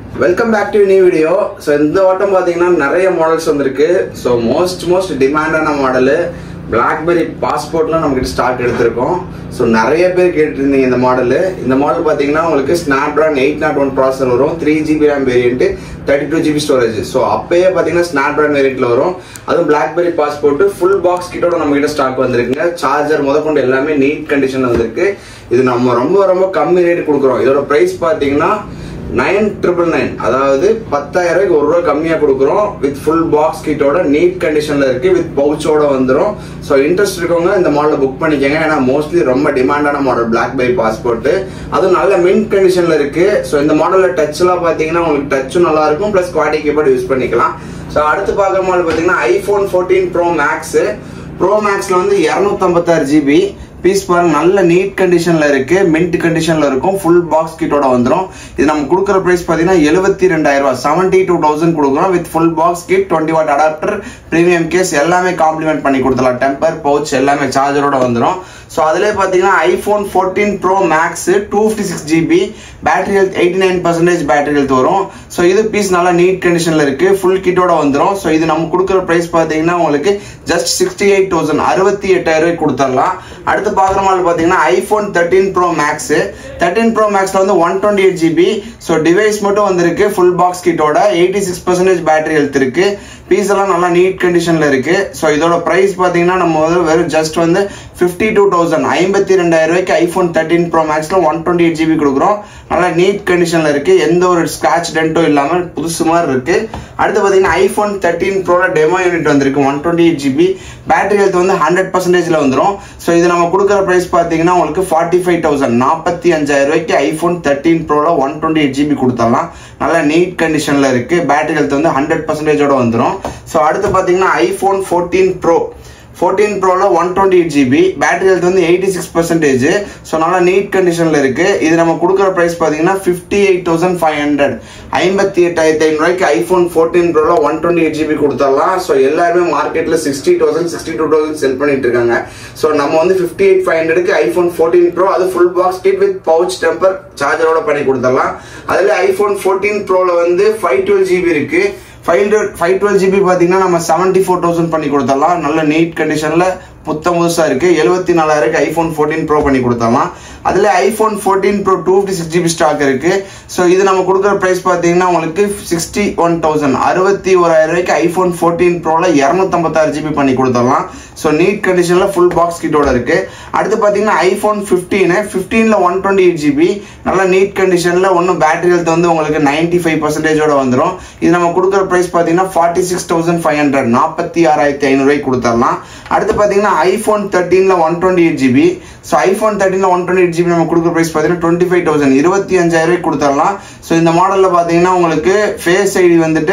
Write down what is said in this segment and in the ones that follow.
Welcome back to new video so இந்த வாட்டம் பார்த்தீங்கன்னா நிறைய மாடல்ஸ் வந்திருக்கு ஸோ மோஸ்ட் மோஸ்ட் டிமாண்டான மாடலு பிளாக்பெரி பாஸ்போர்ட்லாம் நம்மகிட்ட ஸ்டாக் எடுத்திருக்கோம் ஸோ நிறைய பேர் கேட்டுருந்தீங்க இந்த மாடலு இந்த மாடல் பார்த்தீங்கன்னா உங்களுக்கு Snapdragon eight not one processor வரும் three GB RAM variant thirty two GB storage so அப்பயே பார்த்தீங்கன்னா ஸ்னாப்ட்ராகன் வேரியன்ட்ல வரும் அதுவும் பிளாக்பெரி பாஸ்போர்ட் ஃபுல் பாக்ஸ் கிட்டோட நம்ம கிட்ட ஸ்டாக் வந்திருக்குங்க சார்ஜர் முதற்கொண்டு எல்லாமே நீட் கண்டிஷன் வந்திருக்கு இது நம்ம ரொம்ப ரொம்ப கம்மி ரேட் கொடுக்குறோம் இதோட ப்ரைஸ் பார்த்தீங்கன்னா நைன் ட்ரிபிள் நைன் அதாவது பத்தாயிரம் ரூபாய்க்கு ஒரு ரூபா கம்மியா கொடுக்குறோம் வித் ஃபுல் பாக்ஸ் கிட்டோட நீட் கண்டிஷன்ல இருக்கு வித் பவுச்சோட வந்துடும் ஸோ இன்ட்ரெஸ்ட் இருக்கவங்க இந்த மாடலை புக் பண்ணிக்கோங்க ஏன்னா மோஸ்ட்லி ரொம்ப டிமாண்டான மாடல் பிளாக்பெரி பாஸ்போர்ட் அதுவும் நல்ல மின்ட் கண்டிஷன்ல இருக்கு ஸோ இந்த மாடல்ல டச்லாம் பார்த்தீங்கன்னா உங்களுக்கு டச்சும் நல்லா இருக்கும் ப்ளஸ் குவாடி கீபோர்டு யூஸ் பண்ணிக்கலாம் ஸோ அடுத்து பார்க்குற மாடல் பார்த்தீங்கன்னா iPhone fourteen Pro Max Pro மேக்ஸ்ல வந்து இரநூத்தம்பத்தாறு ஜிபி பீஸ் பாருங்க நல்ல நீட் கண்டிஷன்ல இருக்கு மின்ட் கண்டிஷன்ல இருக்கும் ஃபுல் பாக்ஸ் கிட்டோட வந்துடும் இது நம்ம கொடுக்குற பிரைஸ் பாத்தீங்கன்னா எழுபத்தி ரெண்டாயிரம் ரூபாய் செவன்டி டூ தௌசண்ட் கொடுக்குறோம் with full box kit twenty watt adapter premium case எல்லாமே காம்ப்ளிமெண்ட் பண்ணி கொடுத்துலாம் டெம்பர் பவுச் எல்லாமே சார்ஜரோட வந்துடும் ஸோ அதுலேயே பார்த்தீங்கன்னா iPhone fourteen Pro Max two fifty six GB battery health eighty nine percentage battery health வரும் so இது பீஸ் நல்லா நீட் கண்டிஷனில் இருக்கு ஃபுல் கிட்டோட வந்துடும் ஸோ இது நம்ம கொடுக்குற ப்ரைஸ் பார்த்தீங்கன்னா உங்களுக்கு ஜஸ்ட் சிக்ஸ்டி எயிட் தௌசண்ட் அறுபத்தி எட்டாயிரம் ரூபாய் கொடுத்துடலாம் அடுத்து பார்க்குற மாதிரி பார்த்தீங்கன்னா iPhone thirteen Pro Max thirteen Pro மேக்ஸில் வந்து one twenty eight GB so device மட்டும் வந்திருக்கு ஃபுல் பாக்ஸ் கிட்டோட eighty six percentage battery health இருக்கு பீஸ் எல்லாம் நல்லா நீட் கண்டிஷன்ல இருக்கு ஸோ இதோட பிரைஸ் பார்த்தீங்கன்னா நம்ம வந்து வெறும் ஜஸ்ட் வந்து ஃபிஃப்டி டூ தௌசண்ட் ஐம்பத்தி ரெண்டாயிரம் ரூபாய்க்கு ஐஃபோன் தேர்ட்டின் ப்ரோ மேக்ஸ்ல ஒன் டுவெண்ட்டி எயிட் ஜிபி கொடுக்குறோம் நல்லா நீட் கண்டிஷன்ல இருக்கு எந்த ஒரு ஸ்கிராச் டென்ட்டும் இல்லாமல் புதுசு மாதிரி இருக்கு அடுத்து பார்த்தீங்கன்னா ஐஃபோன் தேர்ட்டின் ப்ரோல டெமோ யூனிட் வந்திருக்கு one twenty eight GB battery health வந்து ஹண்ட்ரட் பர்சன்டேஜ்ல வந்துடும் ஸோ இது நம்ம கொடுக்குற பிரைஸ் பார்த்தீங்கன்னா உங்களுக்கு ஃபார்ட்டி ஃபைவ் தௌசண்ட் நாற்பத்தி அஞ்சாயிரம் ரூபாய்க்கு ஐஃபோன் தேர்ட்டின் ப்ரோல ஒன் டுவெண்ட்டி எயிட் ஜிபி கொடுத்துடலாம் நல்லா நீட் கண்டிஷன்ல இருக்கு பேட்டரி ஹெல்த் வந்து ஹண்ட்ரட் பர்சன்டேஜோட வந்துடும் ஸோ அடுத்து பார்த்தீங்கன்னா ஐஃபோன் ஃபோர்டீன் ப்ரோ ஃபோர்டீன் ப்ரோவில் one twenty eight GB battery health வந்து எயிட்டி சிக்ஸ் பர்சன்டேஜ் ஸோ நல்லா நீட் கண்டிஷனில் இருக்கு இது நம்ம கொடுக்குற ப்ரைஸ் பார்த்தீங்கன்னா fifty eight thousand five hundred ஐம்பத்தி எட்டாயிரத்தி ஐநூறுவாய்க்கு ஐஃபோன் ஃபோர்டீன் ப்ரோவில் ஒன் டுவெண்ட்டி எயிட் ஜிபி கொடுத்துடலாம் ஸோ எல்லாருமே மார்க்கெட்டில் sixty thousand sixty two thousand sell பண்ணிட்டு இருக்காங்க ஸோ நம்ம வந்து ஃபிஃப்டி எயிட் ஃபைவ் ஹண்ட்ரடுக்கு ஐஃபோன் ஃபோர்டீன் ப்ரோ அது full box kit with pouch temper சார்ஜரோட பண்ணி கொடுத்துடலாம் அதில் ஐஃபோன் ஃபோர்டீன் ப்ரோவில் வந்து ஃபைவ் டுவெல் ஜிபி இருக்கு ஃபைவ் ஃபைவ் டுவெல் ஜிபி பார்த்தீங்கன்னா நம்ம செவன்ட்டி ஃபோர் தௌசண்ட் பண்ணி கொடுத்துடலாம் நல்ல நீட் கண்டிஷனில் புத்தம் புதுசாக இருக்கு எழுபத்தி நாலாயிரம் ஐஃபோன் ஃபோர்டீன் ப்ரோ பண்ணி கொடுத்துடலாம் அதில் iPhone fourteen Pro two fifty six GB stock இருக்கு ஸோ இது நம்ம கொடுக்குற ப்ரைஸ் பார்த்தீங்கன்னா உங்களுக்கு சிக்ஸ்டி ஒன் தௌசண்ட் அறுபத்தி ஓராயிரம் ரூபாய்க்கு ஐஃபோன் ஃபோர்டீன் ப்ரோவில் இரநூத்தம்பத்தாறு ஜிபி பண்ணி கொடுத்துடலாம் ஸோ நீட் கண்டிஷனில் ஃபுல் பாக்ஸ் கிட்டோட இருக்கு அடுத்து பார்த்தீங்கன்னா ஐஃபோன் ஃபிஃப்டீனு ஃபிஃப்டீனில் ஒன் டுவெண்ட்டி எயிட் ஜிபி நல்ல நீட் கண்டிஷனில் ஒன்றும் பேட்டரி ஹெல்த் வந்து உங்களுக்கு நைன்டி ஃபைவ் பர்சன்டேஜோட வந்துடும் இது நம்ம கொடுக்குற ப்ரைஸ் பார்த்தீங்கன்னா forty six thousand five hundred நாற்பத்தி ஆறாயிரத்தி ஐநூறுரூவாய்க்கு கொடுத்துடலாம் அடுத்து பார்த்தீங்கன்னா ஐஃபோன் தேர்ட்டீனில் one twenty eight GB so iPhone தேர்ட்டினில் ஒன் டுவெண்ட்டி எயிட் ஜிபி நம்ம கொடுக்குற ப்ரைஸ் பார்த்தீங்கன்னா டுவெண்ட்டி ஃபைவ் தௌசண்ட் இருபத்தி அஞ்சாயிரம் ரூபாய்க்கு கொடுத்துடலாம் ஸோ இந்த மாடலில் பார்த்தீங்கன்னா உங்களுக்கு ஃபேஸ் ஐடி வந்துட்டு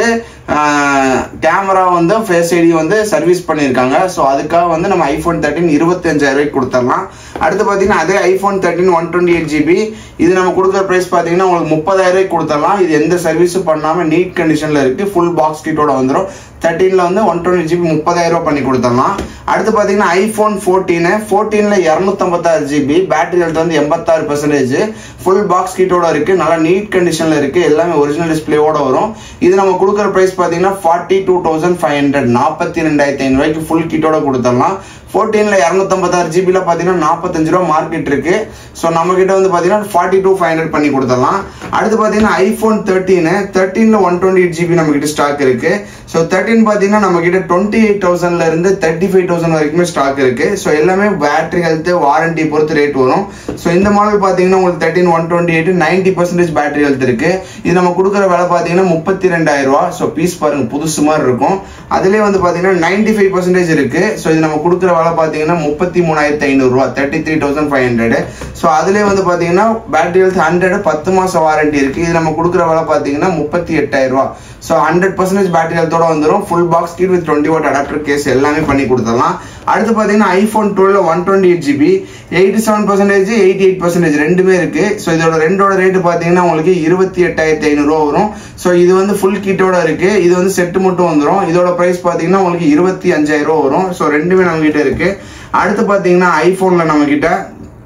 கேமரா வந்து ஃபேஸ் ஐடி வந்து சர்வீஸ் பண்ணியிருக்காங்க ஸோ அதுக்காக வந்து நம்ம ஐஃபோன் தேர்ட்டின் இருபத்தஞ்சாயிரம் ரூபாய்க்கு கொடுத்துடலாம் அடுத்து பார்த்தீங்கன்னா அதே iPhone thirteen one twenty eight GB இது நம்ம கொடுக்குற ப்ரைஸ் பார்த்தீங்கன்னா உங்களுக்கு முப்பதாயிரம் ரூபாய்க்கு கொடுத்துடலாம் இது எந்த சர்வீஸும் பண்ணாமல் நீட் கண்டிஷனில் இருக்குது ஃபுல் பாக்ஸ் கிட்டோட வந்துடும் தேர்ட்டீனில் வந்து ஒன் டுவெண்ட்டி ஜிபி முப்பதாயிரம் ரூபாய் பண்ணி கொடுத்துடலாம் அடுத்து பார்த்தீங்கன்னா ஐஃபோன் ஃபோர்டீனு ஃபோர்டீனில் இரநூத்தம்பத்தாறு ஜிபி பேட்டரி ஹெல்த் வந்து எண்பத்தாறு பர்சன்டேஜ் ஃபுல் பாக்ஸ் கிட்டோட இருக்கு நல்லா நீட் கண்டிஷனில் இருக்கு எல்லாமே ஒரிஜினல் டிஸ்பிளேவோட வரும் இது நம்ம கொடுக்குற ப்ரைஸ் பார்த்தீங்கன்னா forty two thousand five hundred நாற்பத்தி ரெண்டாயிரத்தி ஐநூறுவாய்க்கு ஃபுல் கிட்டோட கொடுத்துடலாம் ஃபோர்டீனில் இரநூத்தம்பத்தாறு ஜிபியில் பார்த்தீங்கன்னா நாற்பத்தஞ்சு ரூபா மார்க்கெட் இருக்கு ஸோ நம்ம கிட்ட வந்து பார்த்தீங்கன்னா ஃபார்ட்டி டூ ஃபைவ் ஹண்ட்ரட் பண்ணி கொடுத்துடலாம் அடுத்து பார்த்தீங்கன்னா ஐஃபோன் தேர்ட்டீனு தேர்ட்டீனில் ஒன் டுவெண்ட்டி எயிட் ஜிபி நம்ம கிட்ட ஸ்டாக் இருக்கு ஸோ தேர்ட்டின் பார்த்தீங்கன்னா நம்ம கிட்ட டுவெண்ட்டி எயிட் தௌசண்ட்ல இருந்து தேர்ட்டி ஃபைவ் தௌசண்ட் வரைக்குமே ஸ்டாக் இருக்கு ஸோ எல்லாமே பேட்டரி ஹெல்த் வாரண்டி பொறுத்து ரேட் வரும் ஸோ இந்த மாடல் பார்த்தீங்கன்னா உங்களுக்கு thirteen one twenty eight ninety percentage battery health இருக்கு இது நம்ம கொடுக்குற விலை பார்த்தீங்கன்னா முப்பத்தி ரெண்டாயிரம் ரூபா ஸோ பீஸ் பாருங்க புதுசு மாதிரி இருக்கும் அதுலேயே வந்து பார்த்தீங்கன்னா நைன்டி ஃபைவ் பர்சன்டேஜ் இருக்கு ஸோ இது நம்ம கொடுக்குற விலை பார்த்தீங்கன்னா முப்பத்தி மூணாயிரத்தி ஐநூறுரூவா thirty three thousand five hundred so அதுலேயே வந்து பார்த்தீங்கன்னா பேட்டரி ஹெல்த் ஹண்ட்ரட் பத்து மாதம் வாரண்டி இருக்கு இது நம்ம கொடுக்குற விலை பார்த்தீங்கன்னா முப்பத்தி எட்டாயிரம் ரூபா ஸோ ஹண்ட்ரட் பர்சன்டேஜ் பேட்டரி ஹெல்த்தோட வந்துடும் full box kit with twenty watt adapter case எல்லாமே பண்ணி கொடுத்துடலாம் அடுத்து பார்த்தீங்கன்னா iPhone twelve one twenty eight GB eighty seven percentage eighty eight percentage ரெண்டுமே இருக்கு ஸோ இதோட ரெண்டோட ரேட்டு பார்த்தீங்கன்னா உங்களுக்கு இருபத்தி எட்டாயிரத்தி ஐநூறுரூவா வரும் ஸோ இது வந்து ஃபுல் கிட்டோட இருக்கு இது வந்து செட்டு மட்டும் வந்துடும் இதோட ப்ரைஸ் பார்த்தீங்கன்னா உங்களுக்கு இருபத்தி அஞ்சாயிரம் ரூபா வரும் ஸோ ரெண்டுமே நம்ம கிட்ட இருக்கு அடுத்து பார்த்தீங்கன்னா ஐஃபோனில் நம்ம கிட்ட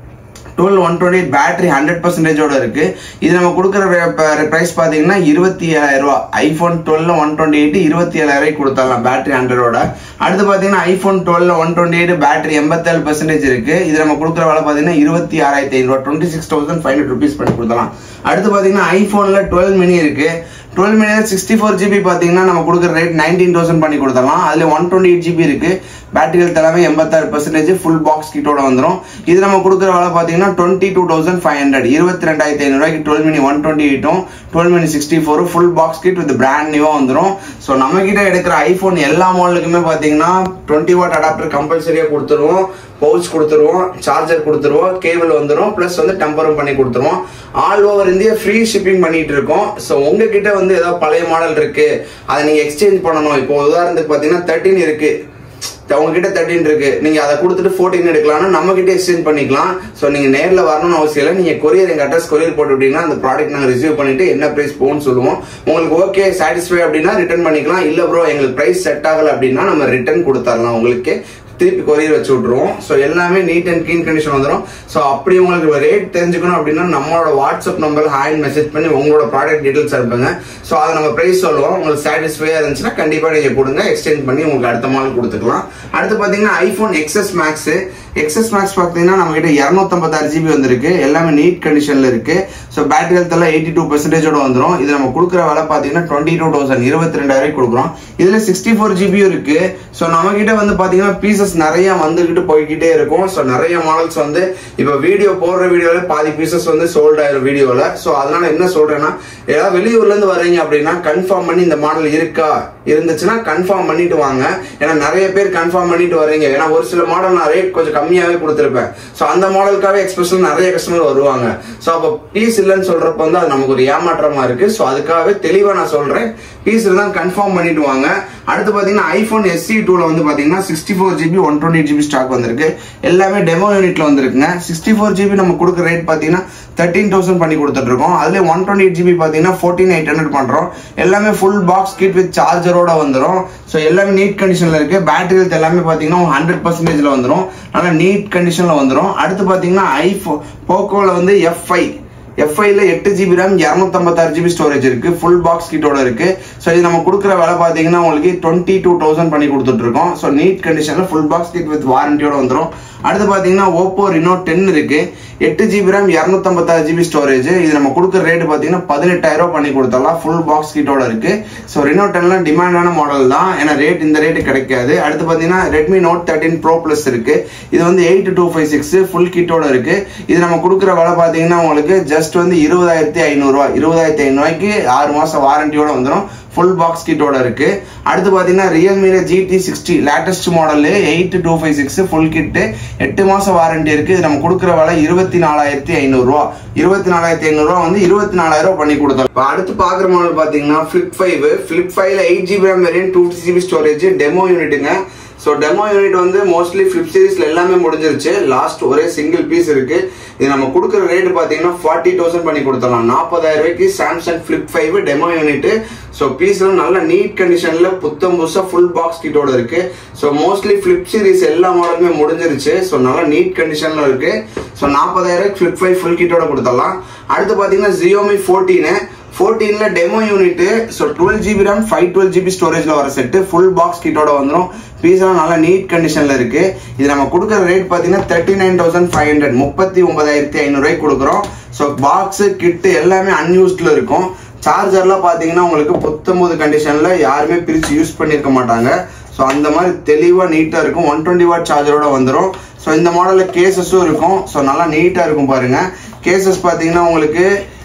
twelve one twenty eight battery hundred பர்சன்டேஜோட இருக்கு இது நம்ம கொடுக்குற ப்ரைஸ் பார்த்தீங்கன்னா இருபத்தி ஏழாயிரம் ரூபா iPhone twelve one twenty eight இருபத்தி ஏழாயிரம் ரூபாய்க்கு கொடுத்துடலாம் பேட்டரி ஹண்ட்ரடோட அடுத்து பார்த்தீங்கன்னா iPhone twelve one twenty eight battery எண்பத்தேழு பர்சன்டேஜ் இருக்கு இது நம்ம கொடுக்குற விலை பார்த்தீங்கன்னா இருபத்தி ஆறாயிரத்தி ஐநூறுவா twenty six thousand five hundred rupees பண்ணி கொடுத்தலாம் அடுத்து பார்த்தீங்கன்னா ஐஃபோனில் டுவெல் மினி இருக்கு டுவெல் மினியில் சிக்ஸ்டி ஃபோர் ஜிபி பார்த்தீங்கன்னா நம்ம கொடுக்குற ரேட் நைன்டீன் தௌசண்ட் பண்ணி கொடுத்துடலாம் அதில் ஒன் டுவெண்ட்டி எயிட் ஜிபி இருக்கு பேட்டரி ஹெல்த் எல்லாமே எண்பத்தாறு பர்சன்டேஜ் ஃபுல் பாக்ஸ் கிட்டோட வந்துடும் இது நம்ம கொடுக்குற விலை பார்த்தீங்கன்னா twenty two thousand five hundred இருபத்தி ரெண்டாயிரத்தி ஐநூறுவாய்க்கு டுவெல் மினி ஒன் டுவெண்ட்டி எயிட்டும் twelve mini sixty four full box kit with brand நியூவாக வந்துடும் ஸோ நம்ம கிட்ட எடுக்கிற ஐஃபோன் எல்லா மாடலுக்குமே பார்த்தீங்கன்னா டுவெண்ட்டி வாட் அடாப்டர் கம்பல்சரியாக கொடுத்துருவோம் பவுச் கொடுத்துருவோம் சார்ஜர் கொடுத்துருவோம் கேபிள் வந்துடும் ப்ளஸ் வந்து டெம்பரும் பண்ணி கொடுத்துருவோம் all over India free shipping பண்ணிட்டு இருக்கோம் ஸோ உங்ககிட்ட வந்து ஏதாவது பழைய மாடல் இருக்கு அதை நீங்க எக்ஸ்சேஞ்ச் பண்ணணும் இப்போ உதாரணத்துக்கு பார்த்தீங்கன்னா தேர்ட்டின் இருக்கு உங்ககிட்ட தேர்ட்டின் இருக்கு நீங்க அதை கொடுத்துட்டு ஃபோர்டீன் எடுக்கலாம்னா நம்ம கிட்ட எக்ஸ்சேஞ்ச் பண்ணிக்கலாம் ஸோ நீங்க நேரில் வரணும்னு அவசியம் இல்லை நீங்க கொரியர் எங்க அட்ரஸ் கொரியர் போட்டு விட்டீங்கன்னா அந்த ப்ராடக்ட் நாங்கள் ரிசீவ் பண்ணிட்டு என்ன பிரைஸ் போகும்னு சொல்லுவோம் உங்களுக்கு ஓகே சாட்டிஸ்ஃபை அப்படின்னா ரிட்டர்ன் பண்ணிக்கலாம் இல்ல ப்ரோ எங்களுக்கு பிரைஸ் செட் ஆகல அப்படின்னா நம்ம ரிட்டர்ன் கொடுத்துடலாம் உங்களுக்கு திருப்பி கொரியர் வச்சு விட்ருவோம் ஸோ எல்லாமே நீட் அண்ட் க்ளீன் கண்டிஷன் வந்துடும் ஸோ அப்படி உங்களுக்கு ரேட் தெரிஞ்சுக்கணும் அப்படின்னா நம்மளோட வாட்ஸ்அப் நம்பர் ஹேண்ட் மெசேஜ் பண்ணி உங்களோட ப்ராடக்ட் டீடைல்ஸ் அனுப்புங்க ஸோ அதை நம்ம ப்ரைஸ் சொல்லுவோம் உங்களுக்கு சாட்டிஸ்ஃபையாக இருந்துச்சுன்னா கண்டிப்பாக நீங்கள் கொடுங்க எக்ஸ்சேஞ்ச் பண்ணி உங்களுக்கு அடுத்த மாடல் கொடுத்துக்கலாம் அடுத்து பார்த்தீங்கன்னா iPhone XS Max XS Max பார்த்தீங்கன்னா நம்ம கிட்ட இரநூத்தம்பத்தாறு ஜிபி வந்திருக்கு எல்லாமே நீட் கண்டிஷன்ல இருக்கு ஸோ பேட்டரி ஹெல்த் எல்லாம் எயிட்டி டூ பர்சன்டேஜோட வந்துடும் இது நம்ம கொடுக்குற விலை பார்த்தீங்கன்னா டுவெண்ட்டி டூ தௌசண்ட் இருபத்தி ரெண்டாயிரம் கொடுக்குறோம் இதுல சிக்ஸ்டி ஃபோர் ஜிபியும் இருக்கு ஸோ நம்ம கிட்ட வந்து பார்த்தீங்கன்னா பீசஸ் நிறைய வந்துகிட்டு போய்கிட்டே இருக்கும் ஸோ நிறைய மாடல்ஸ் வந்து இப்போ வீடியோ போடுற வீடியோல பாதி பீசஸ் வந்து சோல்ட் ஆயிரும் வீடியோல ஸோ அதனால என்ன சொல்றேன்னா ஏதாவது வெளியூர்ல இருந்து வர்றீங்க அப்படின்னா கன்ஃபார்ம் பண்ணி இந்த மாடல் இருக்கா இருந்துச்சுன்னா கன்ஃபார்ம் பண்ணிட்டு வாங்க ஏன்னா நிறைய பேர் கன்ஃபார்ம் பண்ணிட்டு வர்றீங்க ஏன்னா ஒரு சில மாடல் நான் ரேட் கொஞ்சம் கம்மியாவே கொடுத்துருப்பேன் ஸோ அந்த மாடலுக்காகவே எக்ஸ்பெஷல் நிறைய கஸ்டமர் வருவாங்க ஸோ அப்போ பீஸ் இல்லைன்னு சொல்றப்ப வந்து அது நமக்கு ஒரு ஏமாற்றமா இருக்கு ஸோ அதுக்காகவே தெளிவா நான் சொல்றேன் பீஸ் இருந்தால் கன்ஃபார்ம் பண்ணிட்டு வாங்க அடுத்து பாத்தீங்கன்னா ஐபோன் எஸ்சி டூல வந்து பாத்தீங்கன்னா sixty four GB one twenty GB stock வந்திருக்கு எல்லாமே டெமோ யூனிட்ல வந்திருக்குங்க சிக்ஸ்டி ஃபோர் ஜிபி நம்ம கொடுக்குற ரேட் பாத்தீங்கன்னா தேர்ட்டீன் தௌசண்ட் பண்ணி கொடுத்துட்டு இருக்கோம் அதுல ஒன் டுவெண்ட்டி எயிட் ஜிபி பாத்தீங்கன்னா ஃபோர்டீன் எயிட் ஹண்ட்ரட் பண்றோம் எல்லாமே ஃபுல் பாக்ஸ் கிட் வித் சார்ஜரோட வந்துடும் ஸோ எல்லாமே நீட் கண்டிஷன்ல இருக்கு பேட்டரி ஹெல்த் எல்லாமே பாத்தீங்கன்னா ஹண்ட்ரட் பர்சன்டேஜ்ல வந்துடும் நல்லா நீட் கண்டிஷன்ல வந்துடும் அடுத்து பாத்தீங்கன்னா ஐஃபோ போக்கோல வந்து எஃப்ஐ எஃப்ஐல எட்டு ஜிபி ரேம் இரநூத்தம்பத்தாறு ஜிபி ஸ்டோரேஜ் இருக்கு ஃபுல் பாக்ஸ் கிட்டோட இருக்கு ஸோ இது நம்ம கொடுக்குற விலை பார்த்தீங்கன்னா உங்களுக்கு டுவெண்ட்டி டூ தௌசண்ட் பண்ணி கொடுத்துட்டு இருக்கோம் ஸோ நீட் கண்டிஷன்ல ஃபுல் பாக்ஸ் கிட் வித் வாரண்டியோட வந்துடும் அடுத்து பார்த்தீங்கன்னா ஓப்போ ரினோ டென் இருக்கு எட்டு ஜிபி ரேம் இரநூத்தம்பத்தாறு ஜிபி ஸ்டோரேஜ் இது நம்ம கொடுக்குற ரேட் பார்த்தீங்கன்னா பதினெட்டாயிரம் ரூபாய் பண்ணி கொடுத்துடலாம் ஃபுல் பாக்ஸ் கிட்டோட இருக்கு ஸோ ரினோ டென்ல டிமாண்டான மாடல் தான் ஏன்னா ரேட் இந்த ரேட்டு கிடைக்காது அடுத்து பார்த்தீங்கன்னா Redmi Note thirteen pro plus இருக்கு இது வந்து eight two five six full கிட்டோட இருக்கு இது நம்ம கொடுக்குற விலை பார்த்தீங்கன்னா உங்களுக்கு ஜஸ்ட் வந்து இருபதாயிரத்தி ஐநூறுரூவா இருபதாயிரத்தி ஐநூறுவாய்க்கு ஆறு மாசம் வாரண்டியோட வந்துடும் ஃபுல் பாக்ஸ் கிட்டோட இருக்கு அடுத்து பாத்தீங்கன்னா ரியல்மில GT sixty latest model eight two five six full kit எட்டு மாசம் வாரண்டி இருக்கு இது நம்ம கொடுக்குற விலை இருபத்தி நாலாயிரத்தி ஐநூறுரூவா இருபத்தி நாலாயிரத்தி ஐநூறுரூவா வந்து இருபத்தி நாலாயிரம் பண்ணி கொடுத்தோம் இப்போ அடுத்து பார்க்குற மாடல் பார்த்தீங்கன்னா ஃபிளிப் ஃபைவ் ஃபிளிப் ஃபைவ்ல eight GB RAM variant two GB storage demo யூனிட்டுங்க ஸோ டெமோ யூனிட் வந்து மோஸ்ட்லி ஃபிளிப் சீரிஸ்ல எல்லாமே முடிஞ்சிருச்சு லாஸ்ட் ஒரே சிங்கிள் பீஸ் இருக்கு இது நம்ம கொடுக்குற ரேட் பார்த்தீங்கன்னா ஃபார்ட்டி தௌசண்ட் பண்ணி கொடுத்துடலாம் நாற்பதாயிரம் ரூபாய்க்கு Samsung flip five demo unit so பீஸ்லாம் நல்ல நீட் கண்டிஷன்ல புத்தம் புதுசாக ஃபுல் பாக்ஸ் கிட்டோட இருக்கு ஸோ மோஸ்ட்லி ஃபிளிப் சீரிஸ் எல்லா மாடலுமே முடிஞ்சிருச்சு ஸோ நல்ல நீட் கண்டிஷன்ல இருக்கு ஸோ நாற்பதாயிரம் ஃபிளிப் ஃபைவ் ஃபுல் கிட்டோட கொடுத்துடலாம் அடுத்து பார்த்தீங்கன்னா ஜியோமி ஃபோர்டீனு ஃபோர்டீன்ல demo unit so twelve GB RAM five twelve GB ஸ்டோரேஜ்ல வர செட்டு ஃபுல் பாக்ஸ் கிட்டோட வந்துடும் பீஸ்லாம் நல்லா நீட் கண்டிஷன்ல இருக்கு இது நம்ம கொடுக்குற ரேட் பார்த்தீங்கன்னா thirty nine thousand five hundred முப்பத்தி ஒன்பதாயிரத்தி ஐநூறுரூவாய்க்கு கொடுக்குறோம் ஸோ பாக்ஸ் கிட்டு எல்லாமே அன்யூஸ்ட்ல இருக்கும் சார்ஜர்லாம் பார்த்தீங்கன்னா உங்களுக்கு புத்தம்போது கண்டிஷன்ல யாருமே பிரித்து யூஸ் பண்ணியிருக்க மாட்டாங்க ஸோ அந்த மாதிரி தெளிவாக நீட்டாக இருக்கும் ஒன் டுவெண்ட்டி வாட் சார்ஜரோட வந்துடும் ஸோ இந்த மாடலில் கேசஸும் இருக்கும் ஸோ நல்லா நீட்டாக இருக்கும் பாருங்க கேசஸ் பார்த்தீங்கன்னா உங்களுக்கு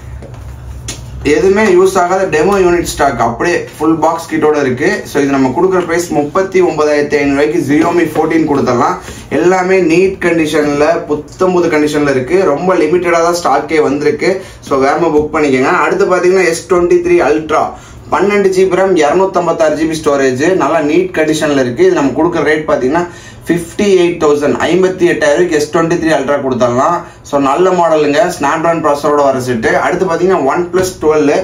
எதுவுமே யூஸ் ஆகாத டெமோ யூனிட் ஸ்டாக் அப்படியே ஃபுல் பாக்ஸ் கிட்டோட இருக்கு ஸோ இது நம்ம கொடுக்குற ப்ரைஸ் முப்பத்தி ஒன்பதாயிரத்தி ஐநூறுவாய்க்கு ஜியோமி ஃபோர்டீன் கொடுத்துடலாம் எல்லாமே நீட் கண்டிஷன்ல புத்தம்புது கண்டிஷன்ல இருக்கு ரொம்ப லிமிட்டடாக தான் ஸ்டாக்கே வந்திருக்கு ஸோ வேகமாக புக் பண்ணிக்கோங்க அடுத்து பார்த்தீங்கன்னா எஸ் டுவெண்ட்டி த்ரீ அல்ட்ரா பன்னெண்டு ஜிபி ரேம் இரநூத்தம்பத்தாறு ஜிபி ஸ்டோரேஜ் நல்லா நீட் கண்டிஷன்ல இருக்கு இது நம்ம கொடுக்குற ரேட் பார்த்தீங்கன்னா ஃபிஃப்டி எயிட் தௌசண்ட் ஐம்பத்தி எட்டாயிரம் எஸ் டுவெண்ட்டி த்ரீ அல்ட்ரா கொடுத்துடலாம் ஸோ நல்ல மாடலுங்க ஸ்னாப்ட்ராகன் ப்ராசரோட வர செட்டு அடுத்து பார்த்தீங்கன்னா ஒன் பிளஸ் டுவெல்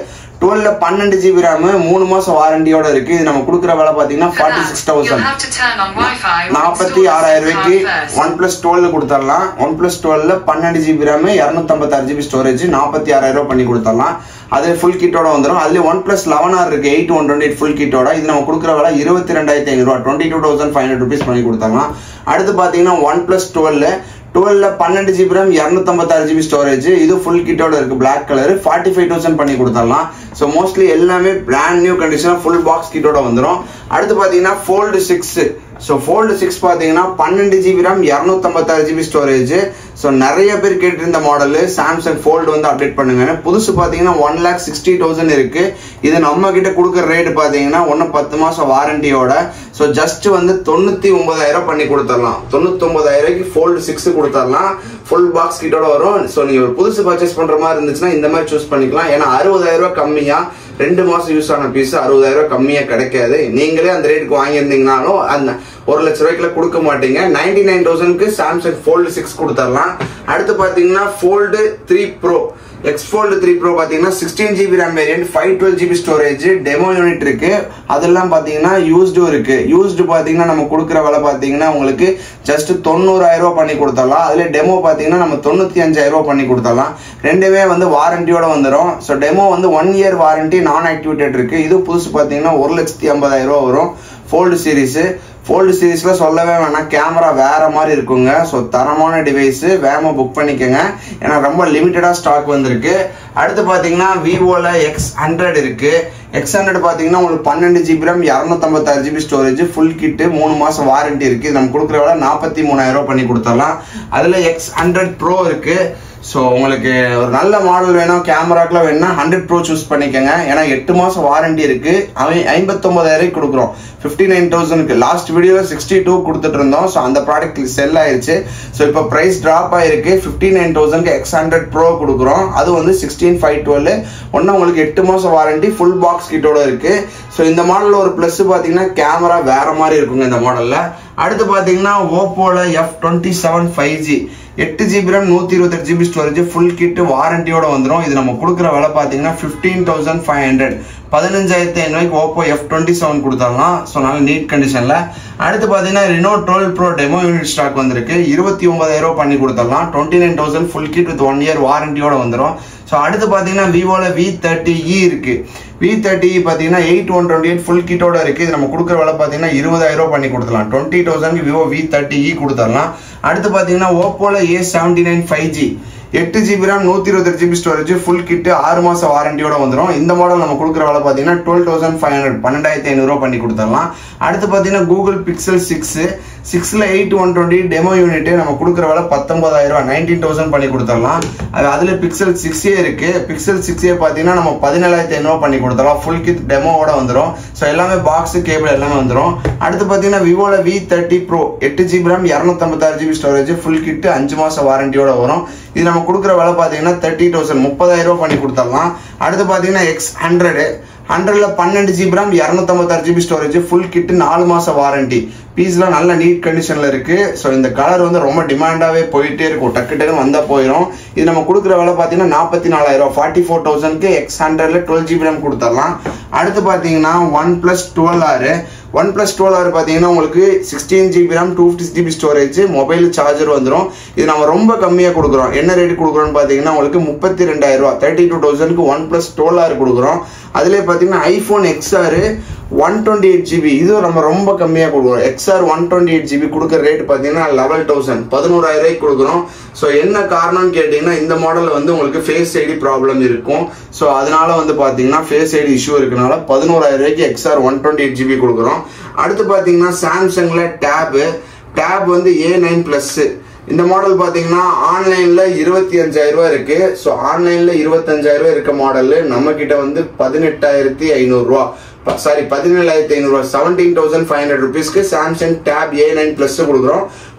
டுவெல்ல பன்னெண்டு ஜிபி ரேம் மூணு மாசம் வாரண்டியோட இருக்கு இது நம்ம கொடுக்குற விலை பாத்தீங்கன்னா For forty that, six you'll thousand have to turn on Wi-Fi or நாற்பத்தி install a ஆறாயிரம் SIM ரூபாய்க்கு card first. OnePlus twelve கொடுத்துடலாம் ஒன் பிளஸ் டுவெல்ல பன்னெண்டு ஜிபி ரேம் இரநூத்தம்பத்தாறு ஜிபி ஸ்டோரேஜ் நாற்பத்தி ஆறாயிரம் ரூபாய் பண்ணி கொடுத்துடலாம் அது ஃபுல் கிட்டோட வந்துடும் அதுல ஒன் பிளஸ் லெவன் ஆர் இருக்கு எயிட் ஒன் டுவெண்ட்டி ஃபுல் கிட்டோட இது நம்ம கொடுக்குற விலை இருபத்தி ரெண்டாயிரத்தி ஐநூறுவா twenty two thousand five hundred rupees பண்ணி கொடுத்துடலாம் அடுத்து பாத்தீங்கன்னா ஒன் பிளஸ் டுவெல் டுவெல்ல பன்னெண்டு ஜிபி ரேம் இரநூத்தம்பத்தாறு ஜிபி ஸ்டோரேஜ் இது ஃபுல் கிட்டோட இருக்கு black colour forty five thousand பண்ணி கொடுத்துடலாம் ஸோ மோஸ்ட்லி எல்லாமே பிராண்ட் நியூ கண்டிஷனாக ஃபுல் பாக்ஸ் கிட்டோட வந்துடும் அடுத்து பார்த்தீங்கன்னா fold six so fold six பார்த்தீங்கன்னா பன்னெண்டு ஜிபி ரேம் இரநூத்தம்பத்தாறு ஜிபி ஸ்டோரேஜ் ஸோ நிறைய பேர் கேட்டிருந்த மாடல் சாம்சங் ஃபோல்டு வந்து அப்டேட் பண்ணுங்க புதுசு பார்த்தீங்கன்னா ஒன் லேக் சிக்ஸ்டி தௌசண்ட் இருக்கு இது நம்ம கிட்ட கொடுக்குற ரேட் பார்த்தீங்கன்னா ஒன்று பத்து மாசம் வாரண்டியோட ஸோ ஜஸ்ட் வந்து தொண்ணூத்தி ஒன்பதாயிரம் பண்ணி கொடுத்துடலாம் தொண்ணூத்தி ஒன்பதாயிரூபாய்க்கு ஃபோல்டு சிக்ஸ் கொடுத்துடலாம் ஃபுல் பாக்ஸ் கிட்டோட வரும் ஸோ நீங்க ஒரு புதுசு பர்ச்சேஸ் பண்ற மாதிரி இருந்துச்சுன்னா இந்த மாதிரி சூஸ் பண்ணிக்கலாம் ஏன்னா அறுபதாயிரம் ரூபாய் கம்மியா ரெண்டு மாசம் யூஸ் ஆன பீஸ் அறுபதாயிரம் ரூபாய் கம்மியா கிடைக்காது நீங்களே அந்த ரேட்டுக்கு வாங்கியிருந்தீங்கனாலும் அந்த ஒரு லட்ச ரூபாய்க்குல கொடுக்க மாட்டீங்க நைன்டி நைன் தௌசண்ட்க்கு சாம்சங் ஃபோல்டு சிக்ஸ் கொடுத்துடலாம் அடுத்து பாத்தீங்கன்னா fold three pro X fold three pro பார்த்தீங்கன்னா sixteen GB RAM variant five twelve GB storage demo unit இருக்கு அதெல்லாம் பார்த்தீங்கன்னா யூஸ்டும் இருக்கு யூஸ்டு பார்த்தீங்கன்னா நம்ம கொடுக்குற விலை பார்த்தீங்கன்னா உங்களுக்கு ஜஸ்ட் தொண்ணூறாயிரம் ரூபாய் பண்ணி கொடுத்துடலாம் அதுல டெமோ பார்த்தீங்கன்னா நம்ம தொண்ணூத்தி அஞ்சாயிரம் ரூபாய் பண்ணி கொடுத்துடலாம் ரெண்டுமே வந்து வாரண்டியோட வந்துடும் ஸோ டெமோ வந்து one year warranty non activated இருக்கு இது புதுசு பார்த்தீங்கன்னா ஒரு லட்சத்தி ஐம்பதாயிரம் ரூபா வரும் ஃபோல்டு சீரிஸ் ஃபோல்டு சீரிஸ்ல சொல்லவே வேணாம் கேமரா வேற மாதிரி இருக்குங்க ஸோ தரமான டிவைஸ் வேகமா புக் பண்ணிக்கோங்க ஏன்னா ரொம்ப லிமிட்டடா ஸ்டாக் வந்திருக்கு அடுத்து பாத்தீங்கன்னா விவோல எக்ஸ் ஹண்ட்ரட் இருக்கு எக்ஸ் ஹண்ட்ரட் பாத்தீங்கன்னா உங்களுக்கு பன்னெண்டு ஜிபி ரேம் இரநூத்தம்பத்தாறு ஜிபி ஸ்டோரேஜ் ஃபுல் கிட்டு மூணு மாசம் வாரண்டி இருக்கு இது நம்ம கொடுக்குற விட நாற்பத்தி மூணாயிரம் ரூபாய் பண்ணி கொடுத்துடலாம் அதுல எக்ஸ் ஹண்ட்ரட் ப்ரோ இருக்கு ஸோ உங்களுக்கு ஒரு நல்ல மாடல் வேணும் கேமராக்கெலாம் வேணும்னா ஹண்ட்ரட் ப்ரோ சூஸ் பண்ணிக்கோங்க ஏன்னா எட்டு மாதம் வாரண்டி இருக்கு அவன் ஐம்பத்தொம்பதாயிரம் கொடுக்குறோம் ஃபிஃப்டி நைன் தௌசண்ட்க்கு லாஸ்ட் வீடியோவில் சிக்ஸ்டி டூ கொடுத்துட்டு இருந்தோம் ஸோ அந்த ப்ராடக்ட் செல் ஆயிருச்சு ஸோ இப்போ ப்ரைஸ் ட்ராப் ஆயிருக்கு ஃபிஃப்டி நைன் தௌசண்ட்க்கு எக்ஸ் ஹண்ட்ரட் ப்ரோ கொடுக்குறோம் அது வந்து சிக்ஸ்டீன் ஃபைவ் டுவெல் ஒன்று உங்களுக்கு எட்டு மாதம் வாரண்டி ஃபுல் பாக்ஸ் கிட்டோட இருக்கு ஸோ இந்த மாடலில் ஒரு ப்ளஸ் பார்த்தீங்கன்னா கேமரா வேற மாதிரி இருக்குங்க இந்த மாடலில் அடுத்து பார்த்தீங்கன்னா ஓப்போல F twenty seven five G எட்டு ஜிபி ரேம் நூற்றி இருபத்தெட்டு ஜிபி ஸ்டோரேஜ் ஃபுல் கிட்டு வாரண்டியோட வந்துடும் இது நம்ம கொடுக்குற விலை பார்த்தீங்கன்னா ஃபிஃப்டீன் தௌசண்ட் ஃபைவ் ஹண்ட்ரட் பதினஞ்சாயிரத்தி ஐநூறுக்கு ஓப்போ எஃப் டுவெண்ட்டி செவன் கொடுத்தாங்களாம் ஸோ நல்ல நீட் கண்டிஷனில் அடுத்து பார்த்தீங்கன்னா Reno twelve pro demo unit stock வந்திருக்கு இருபத்தி ஒன்பதாயிரம் ரூபாய் பண்ணி கொடுத்துடலாம் twenty nine thousand full kit with one year வாரண்டியோட வந்துடும் ஸோ அடுத்து பார்த்தீங்கன்னா விவோல வி தேர்ட்டி இ இருக்கு வி தேர்ட்டி பார்த்தீங்கன்னா eight one twenty eight full கிட்டோட இருக்கு இது நம்ம கொடுக்குற விலை பார்த்தீங்கன்னா இருபதாயிரம் ரூபாய் பண்ணி கொடுத்துடலாம் twenty thousand Vivo V thirty E கொடுத்துடலாம் அடுத்து பார்த்தீங்கன்னா ஓப்போல A seventy nine five G எட்டு ஜிபி ரேம் நூத்தி இருபத்தி ஜிபி ஸ்டோரேஜ் ஃபுல் கிட்டு ஆறு மாசம் வாரண்டியோட வந்துடும் இந்த மாடல் நம்ம கொடுக்குற விலை பார்த்தீங்கன்னா டுவெல் தௌசண்ட் ஃபைவ் ஹண்ட்ரட் பன்னெண்டாயிரத்தி ஐநூறுரூவா பண்ணி கொடுத்துடலாம் அடுத்து பார்த்தீங்கன்னா கூகுள் பிக்சல் சிக்ஸ் சிக்ஸ்ல eight one twenty demo unit நம்ம கொடுக்குற விலை பத்தொன்பதாயிரம் ரூபாய் நைன்டீன் தௌசண்ட் பண்ணி கொடுத்துடலாம் அது அதுல பிக்சல் சிக்ஸே இருக்கு பிக்சல் சிக்ஸே பார்த்தீங்கன்னா நம்ம பதினேழாயிரத்தி ஐநூறுவா பண்ணி கொடுத்துடலாம் ஃபுல் கிட் டெமோவோட வந்துடும் ஸோ எல்லாமே பாக்ஸ் கேபிள் எல்லாமே வந்துடும் அடுத்து பார்த்தீங்கன்னா விவோல வி தேர்ட்டி ப்ரோ எட்டு ஜிபி ரேம் இரநூத்தம்பத்தாறு ஜிபி ஸ்டோரேஜ் ஃபுல் கிட் அஞ்சு மாசம் வாரண்டியோட வரும் இது நம்ம கொடுக்குற விலை பார்த்தீங்கன்னா தேர்ட்டி தௌசண்ட் முப்பதாயிரம் ரூபாய் பண்ணி கொடுத்துடலாம் அடுத்து பார்த்தீங்கன்னா எக்ஸ் ஹண்ட்ரடு ஹண்ட்ரட்ல பன்னெண்டு ஜிபி ரேம் இரநூத்தம்பத்தாறு ஜிபி ஸ்டோரேஜ் ஃபுல் கிட் நாலு மாசம் வாரண்டி பீஸ்லாம் நல்ல நீட் கண்டிஷன்ல இருக்கு ஸோ இந்த கலர் வந்து ரொம்ப டிமாண்டாவே போயிட்டே இருக்கும் டக்கு டக்குன்னு வந்தா போயிடும் இது நம்ம கொடுக்குற விலை பார்த்தீங்கன்னா நாற்பத்தி நாலாயிரம் ஃபார்ட்டி ஃபோர் தௌசண்ட்க்கு எக்ஸ் ஹண்ட்ரட்ல டுவெல் ஜிபி ரேம் கொடுத்துடலாம் அடுத்து பார்த்தீங்கன்னா ஒன் பிளஸ் டுவெல் ஆறு ஒன் பிளஸ் டுவெல் ஆறு பார்த்தீங்கன்னா உங்களுக்கு sixteen GB RAM two fifty GB storage mobile charger வந்துடும் இது நம்ம ரொம்ப கம்மியாக கொடுக்குறோம் என்ன ரேட் கொடுக்குறோம்னு பார்த்தீங்கன்னா உங்களுக்கு முப்பத்தி ரெண்டாயிரம் ரூபா தேர்ட்டி டூ தௌசண்ட்க்கு ஒன் பிளஸ் டுவெல் ஆறு கொடுக்குறோம் அதுலேயே பார்த்தீங்கன்னா iPhone XR one twenty eight GB இதுவும் நம்ம ரொம்ப கம்மியாக கொடுக்குறோம் XR one twenty eight GB கொடுக்குற ரேட் பார்த்தீங்கன்னா லெவல் தௌசண்ட் பதினோராயிரம் ரூபாய்க்கு கொடுக்குறோம் ஸோ என்ன காரணம்னு கேட்டிங்கன்னா இந்த மாடலில் வந்து உங்களுக்கு ஃபேஸ் ஐடி ப்ராப்ளம் இருக்கும் ஸோ அதனால வந்து பார்த்தீங்கன்னா ஃபேஸ் ஐடி இஷ்யூ இருக்கனால பதினோராயிரம் ரூபாய்க்கு XR one twenty eight GB கொடுக்குறோம் அடுத்து பார்த்தீங்கன்னா சாம்சங்கில் டேபு டேப் வந்து ஏ நைன் ப்ளஸ்ஸு இந்த மாடல் பார்த்தீங்கன்னா ஆன்லைனில் இருபத்தி அஞ்சாயிரம் ரூபாய் இருக்கு ஸோ ஆன்லைனில் இருபத்தஞ்சாயிரம் ரூபாய் இருக்க மாடல் நம்ம கிட்ட வந்து பதினெட்டாயிரத்தி ஐநூறுரூவா சாரி பதினேழாயிரத்தி ஐநூறுரூவா செவன்டீன் தௌசண்ட் ஃபைவ் ஹண்ட்ரட் ருபீஸ்க்கு Samsung tab A nine plus கொடுக்குறோம்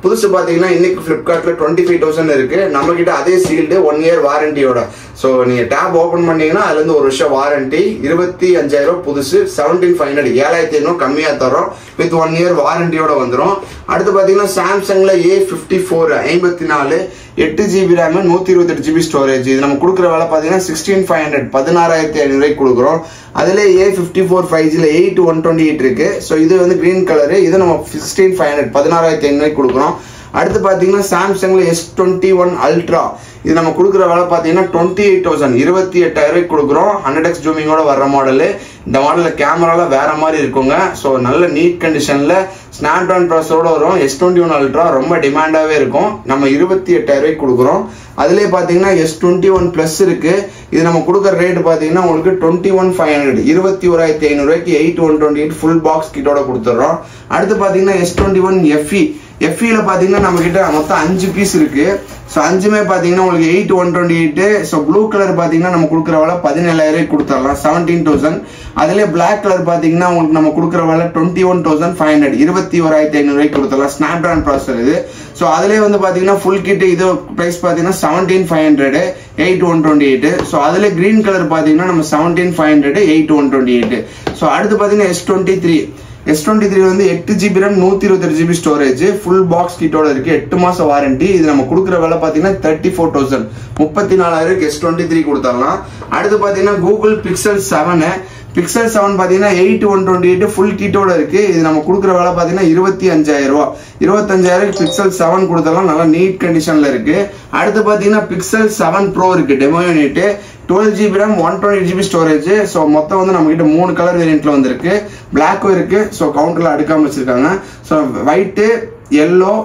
புதுசு பார்த்தீங்கன்னா இன்னைக்கு ஃப்ளிப்கார்ட்டில் டுவெண்ட்டி ஃபைவ் தௌசண்ட் இருக்கு நம்ம கிட்ட அதே சீல்டு ஒன் இயர் வாரண்டியோட ஸோ நீங்கள் டேப் ஓப்பன் பண்ணீங்கன்னா அதுலேருந்து ஒரு வருஷம் வாரண்டி இருபத்தி அஞ்சாயிரம் புதுசு செவன்டீன் ஃபைவ் ஹண்ட்ரட் ஏழாயிரத்தி ஐநூறு கம்மியாக தரோம் வித் ஒன் இயர் வாரண்டியோட வந்துடும் அடுத்து பார்த்தீங்கன்னா சாம்சங்கில் ஏ ஃபிஃப்டி ஃபோர் ஐம்பத்தி நாலு எட்டு ஜிபி ரேம் நூற்றி இருபத்தெட்டு ஜிபி ஸ்டோரேஜ் இது நம்ம கொடுக்குற வேலை பார்த்தீங்கன்னா சிக்ஸ்டீன் ஃபைவ் ஹண்ட்ரட் பதினாறாயிரத்தி ஐநூறுக்கு கொடுக்குறோம் அதில் ஏ ஃபிஃப்டி ஃபோர் ஃபைவ் ஜியில் எயிட் ஒன் டுவெண்ட்டி எயிட் இருக்கு ஸோ இது வந்து கிரீன் கலரு இது நம்ம சிக்ஸ்டீன் ஃபைவ் ஹண்ட்ரட் பதினாறாயிரத்தி ஐநூறுக்கு கொடுக்குறோம் அடுத்து பார்த்தீங்கன்னா சாம்சங்ல எஸ் டுவெண்ட்டி ஒன் அல்ட்ரா இது நம்ம கொடுக்குற வேலை பார்த்தீங்கன்னா டுவெண்ட்டி எயிட் தௌசண்ட் இருபத்தி எட்டாயிரம் கொடுக்குறோம் ஹண்ட்ரட் எக்ஸ் ஜூமிங்கோட வர்ற மாடலு இந்த மாடலில் கேமராலாம் வேற மாதிரி இருக்குங்க ஸோ நல்ல நீட் கண்டிஷனில் ஸ்னாப் ட்ராகன் ப்ராசரோட வரும் எஸ் டுவெண்ட்டி ஒன் அல்ட்ரா ரொம்ப டிமாண்டாகவே இருக்கும் நம்ம இருபத்தி எட்டாயிரம் கொடுக்குறோம் அதுலேயே பார்த்தீங்கன்னா எஸ் டுவெண்ட்டி ஒன் ப்ளஸ் இருக்கு இது நம்ம கொடுக்குற ரேட் பார்த்தீங்கன்னா உங்களுக்கு டுவெண்ட்டி ஒன் ஃபைவ் ஹண்ட்ரட் இருபத்தி ஓராயிரத்தி ஐநூறுரூவாய்க்கு eight one twenty eight full box கிட்டோட கொடுத்துட்றோம் அடுத்து பார்த்தீங்கன்னா எஸ் டுவெண்ட்டி ஒன் எஃப்இ எஃப்இல பார்த்தீங்கன்னா நம்ம கிட்ட மொத்தம் அஞ்சு பீஸ் இருக்கு ஸோ அஞ்சுமே பார்த்தீங்கன்னா உங்களுக்கு eight one twenty eight so blue colour பார்த்தீங்கன்னா நம்ம கொடுக்குற வேலை பதினேழாயிரம் கொடுத்துடலாம் செவன்டீன் தௌசண்ட் அதுலேயே பிளாக் கலர் பார்த்தீங்கன்னா உங்களுக்கு நம்ம கொடுக்குற வேலை twenty one thousand five hundred இருபத்தி ஓராயிரத்தி ஐநூறுவாய்க்கு கொடுத்துடலாம் ஸ்னாப் ட்ராகன் ப்ராசர் இது ஸோ அதுலேயே வந்து பார்த்தீங்கன்னா ஃபுல் கிட் இது ப்ரைஸ் பார்த்தீங்கன்னா seventeen five hundred eight one twenty eight so அதில் கிரீன் கலர் பார்த்தீங்கன்னா நம்ம seventeen five hundred eight one twenty eight so அடுத்து பார்த்தீங்கன்னா S twenty three S twenty three வந்து எட்டு ஜிபி ரேம் நூத்தி இருபத்தெட்டு ஜிபி ஸ்டோரேஜ் ஃபுல் பாக்ஸ் கிட்டோட இருக்கு எட்டு மாசம் வாரண்டி இது நம்ம கொடுக்குற விலை பாத்தீங்கன்னா தேர்ட்டி ஃபோர் தௌசண்ட் முப்பத்தி நாலாயிரம் எஸ் டுவெண்ட்டி த்ரீ கொடுத்துடலாம் அடுத்து பாத்தீங்கன்னா Google Pixel seven Pixel seven பாத்தீங்கன்னா eight one twenty eight full கிட்டோட இருக்கு இது நம்ம கொடுக்குற விலை பாத்தீங்கன்னா இருபத்தி அஞ்சாயிரம் ரூபா இருபத்தஞ்சாயிரம் பிக்சல் செவன் கொடுத்தாலும் நல்லா நீட் கண்டிஷன்ல இருக்கு அடுத்து பாத்தீங்கன்னா பிக்சல் செவன் ப்ரோ இருக்கு demo unit twelve GB RAM one twenty GB storage so மொத்தம் வந்து நம்ம கிட்ட மூணு கலர் வேரியன்ட்ல வந்திருக்கு பிளாக்கும் இருக்கு ஸோ கவுண்டர்ல அடுக்காம வச்சிருக்காங்க so white yellow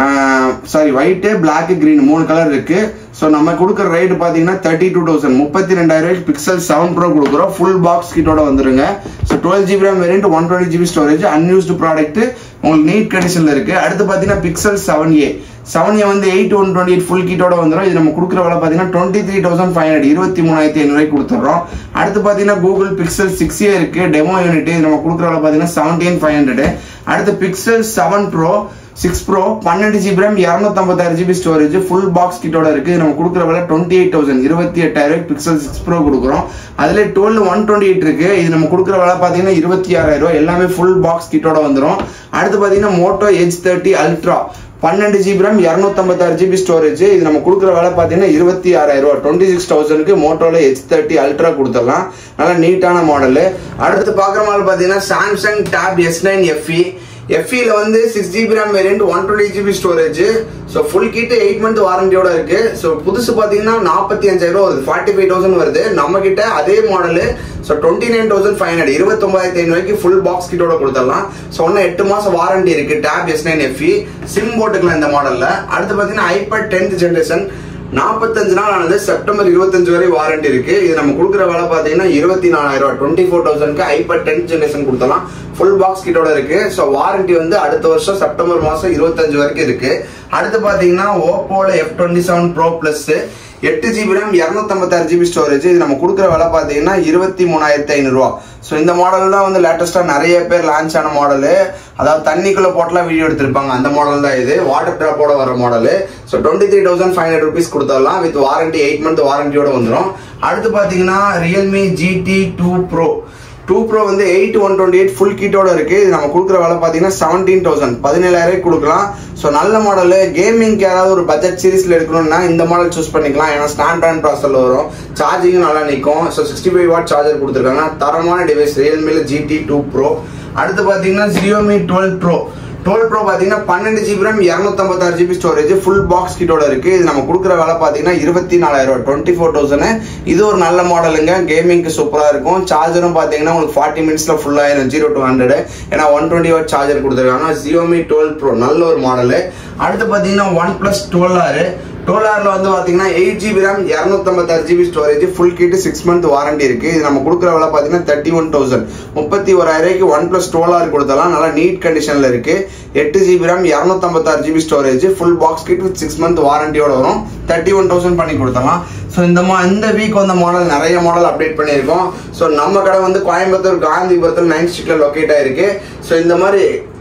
sorry white black green மூணு கலர் இருக்கு ஸோ நம்ம கொடுக்குற ரேட் பார்த்தீங்கன்னா தேர்ட்டி டூ தௌசண்ட் முப்பத்தி ரெண்டாயிரம் பிக்சல் செவன் ப்ரோ கொடுக்குறோம் ஃபுல் பாக்ஸ் கிட்டோட வந்துருங்க so twelve GB RAM variant one twenty GB storage unused product உங்களுக்கு நீட் கண்டிஷன்ல இருக்கு அடுத்து பார்த்தீங்கன்னா Pixel seven A seven A வந்து eight one twenty eight full கிட்டோட வந்துடும் இது நம்ம கொடுக்குற விலை பார்த்தீங்கன்னா twenty three thousand five hundred இருபத்தி மூணாயிரத்தி ஐநூறுக்கு கொடுத்துட்றோம் அடுத்து பார்த்தீங்கன்னா கூகுள் பிக்சல் சிக்ஸ் ஏ இருக்கு டெமோ யூனிட் இது நம்ம கொடுக்குற விலை பார்த்தீங்கன்னா செவன்டீன் ஃபைவ் ஹண்ட்ரட் அடுத்து Pixel seven pro six pro பன்னெண்டு ஜிபி ரேம் இரநூத்தம்பத்தாறு ஜிபி ஸ்டோரேஜ் ஃபுல் பாக்ஸ் கிட்டோட இருக்கு நம்ம கொடுக்குற விலை டுவெண்ட்டி எயிட் தௌசண்ட் இருபத்தி எட்டாயிரம் பிக்சல் சிக்ஸ் ப்ரோ கொடுக்குறோம் அதுல டுவெல் ஒன் டுவெண்ட்டி எயிட் இருக்கு இது நம்ம கொடுக்குற விலை பார்த்தீங்கன்னா இருபத்தி ஆறாயிரம் ரூபாய் எல்லாமே ஃபுல் பாக்ஸ் கிட்டோட வந்துடும் அடுத்து பார்த்தீங்கன்னா மோட்டோ எச் தேர்ட்டி அல்ட்ரா பன்னெண்டு ஜிபி ரேம் இரநூத்தம்பத்தாறு ஜிபி ஸ்டோரேஜ் இது நம்ம கொடுக்குற விலை பார்த்தீங்கன்னா இருபத்தி ஆறாயிரம் ரூபா டுவெண்ட்டி சிக்ஸ் தௌசண்ட்க்கு மோட்டோல ஹெச் தேர்ட்டி அல்ட்ரா கொடுத்துடலாம் நல்லா நீட்டான மாடல் அடுத்து பார்க்குற மாடல் பார்த்தீங்கன்னா Samsung tab S nine FE எஃப்இல வந்து six GB RAM variant one twenty GB storage so full kit eight month வாரண்டியோட இருக்கு ஸோ புதுசு பார்த்தீங்கன்னா நாற்பத்தி அஞ்சாயிரம் வருது ஃபார்ட்டி ஃபைவ் தௌசண்ட் வருது நம்ம கிட்ட அதே model so twenty nine thousand five hundred இருபத்தொம்பதாயிரத்தி ஐநூறுக்கு ஃபுல் பாக்ஸ் கிட்டோட கொடுத்துடலாம் ஸோ ஒன்றும் எட்டு மாசம் வாரண்டி இருக்கு tab S nine FE SIM போட்டுக்கலாம் இந்த மாடல்ல அடுத்து பார்த்தீங்கன்னா ஐபேட் டென்த் ஜென்ரேஷன் நாற்பத்தஞ்சு நாள் ஆனது செப்டம்பர் இருபத்தஞ்சு வரை வாரண்டி இருக்கு இது நம்ம கொடுக்குற வேலை பார்த்தீங்கன்னா இருபத்தி நாலாயிரம் ரூபாய் டுவெண்ட்டி ஃபோர் தௌசண்ட்க்கு ஐபேட் டென்த் ஜென்ரேஷன் கொடுத்தலாம் ஃபுல் பாக்ஸ் கிட்டோட இருக்கு ஸோ வாரண்டி வந்து அடுத்த வருஷம் செப்டம்பர் மாசம் இருபத்தஞ்சு வரைக்கும் இருக்கு அடுத்து பார்த்தீங்கன்னா ஓப்போல F twenty seven pro plus எட்டு ஜிபி ரேம் இரநூத்தம்பத்தாறு ஜிபி ஸ்டோரேஜ் இது நம்ம கொடுக்குற விலை பார்த்தீங்கன்னா இருபத்தி மூணாயிரத்தி ஐநூறுரூவா ஸோ இந்த மாடல் தான் வந்து லேட்டஸ்ட்டாக நிறைய பேர் லான்ச் ஆன மாடலு அதாவது தண்ணிக்குள்ளே போட்டெல்லாம் வீடியோ எடுத்திருப்பாங்க அந்த மாடல் தான் இது வாட்டர் ட்ராப்போட வர model so twenty three thousand five hundred rupees கொடுத்துடலாம் வித் வாரண்டி எயிட் மந்த் வாரண்டியோட வந்துடும் அடுத்து பார்த்தீங்கன்னா Realme GT two pro two pro வந்து eight one twenty eight full கிட்டோட இருக்கு இது நம்ம கொடுக்குற விலை பார்த்தீங்கன்னா செவன்டீன் தௌசண்ட் பதினேழாயிரம் கொடுக்கலாம் ஸோ நல்ல மாடல் கேமிங்க்கு யாராவது ஒரு பட்ஜெட் சீரிஸ்ல எடுக்கணும்னா இந்த மாடல் சூஸ் பண்ணிக்கலாம் ஏன்னா ஸ்னாப் ட்ராகன் ப்ராசரில் வரும் சார்ஜிங்கும் நல்லா நிற்கும் so sixty five watt charger கொடுத்துருக்காங்க தரமான டிவைஸ் ரியல்மியில் ஜிடி டூ ப்ரோ அடுத்து பார்த்தீங்கன்னா Xiaomi twelve pro twelve pro பார்த்தீங்கன்னா பன்னெண்டு ஜிபி ரேம் இரநூத்தம்பத்தாறு ஜிபி ஸ்டோரேஜ் ஃபுல் பாக்ஸ் கிட்டோட இருக்கு இது நம்ம கொடுக்குற விலை பார்த்தீங்கன்னா இருபத்தி நாலாயிரம் ரூபாய் டுவெண்ட்டி ஃபோர் தௌசண்ட் இது ஒரு நல்ல மாடலுங்க கேமிங்க்கு சூப்பராக இருக்கும் சார்ஜரும் பார்த்தீங்கன்னா உங்களுக்கு ஃபார்ட்டி மினிட்ஸ்ல ஃபுல் ஆயிரும் ஜீரோ டூ ஹண்ட்ரட் ஏன்னா ஒன் டுவெண்ட்டி வாட் சார்ஜர் கொடுத்துருக்காங்க ஜியோமி டுவெல் ப்ரோ நல்ல ஒரு மாடலு அடுத்து பார்த்தீங்கன்னா ஒன் பிளஸ் டுவெல் ஆறு டோலாரில் வந்து பார்த்தீங்கன்னா எயிட் ஜிபி ரேம் இரநூத்தம்பத்தாறு GB storage full kit six month warranty இருக்கு இது நம்ம கொடுக்குற விலை பார்த்தீங்கன்னா தேர்ட்டி ஒன் தௌசண்ட் முப்பத்தி ஓராயிரூபாய்க்கு ஒன் பிளஸ் டோலார் கொடுத்தலாம் நல்லா நீட் கண்டிஷனில் இருக்கு எட்டு ஜிபி ரேம் இரநூத்தம்பத்தாறு GB storage full box kit with six month வாரண்டியோட வரும் தேர்ட்டி ஒன் தௌசண்ட் பண்ணி கொடுத்தலாம் ஸோ இந்த மா இந்த வீக் வந்த மாடல் நிறைய மாடல் அப்டேட் பண்ணியிருக்கோம் ஸோ நம்ம கடை வந்து கோயம்புத்தூர் காந்திபுரத்தில் நைன் ஸ்ட்ரீட்ல லொக்கேட் ஆயிருக்கு ஸோ இந்த மாதிரி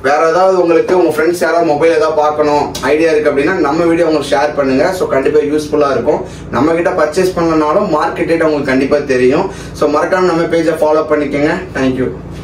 வேற ஏதாவது உங்களுக்கு உங்க ஃப்ரெண்ட்ஸ் யாராவது மொபைல் ஏதாவது பார்க்கணும் ஐடியா இருக்கு அப்படின்னா நம்ம வீடியோ உங்களுக்கு ஷேர் பண்ணுங்க ஸோ கண்டிப்பா யூஸ்ஃபுல்லா இருக்கும் நம்ம கிட்ட பர்ச்சேஸ் பண்ணனாலும் மார்க்கெட் ரேட் உங்களுக்கு கண்டிப்பா தெரியும் ஸோ மறக்காம நம்ம பேஜை ஃபாலோ பண்ணிக்கோங்க தேங்க்யூ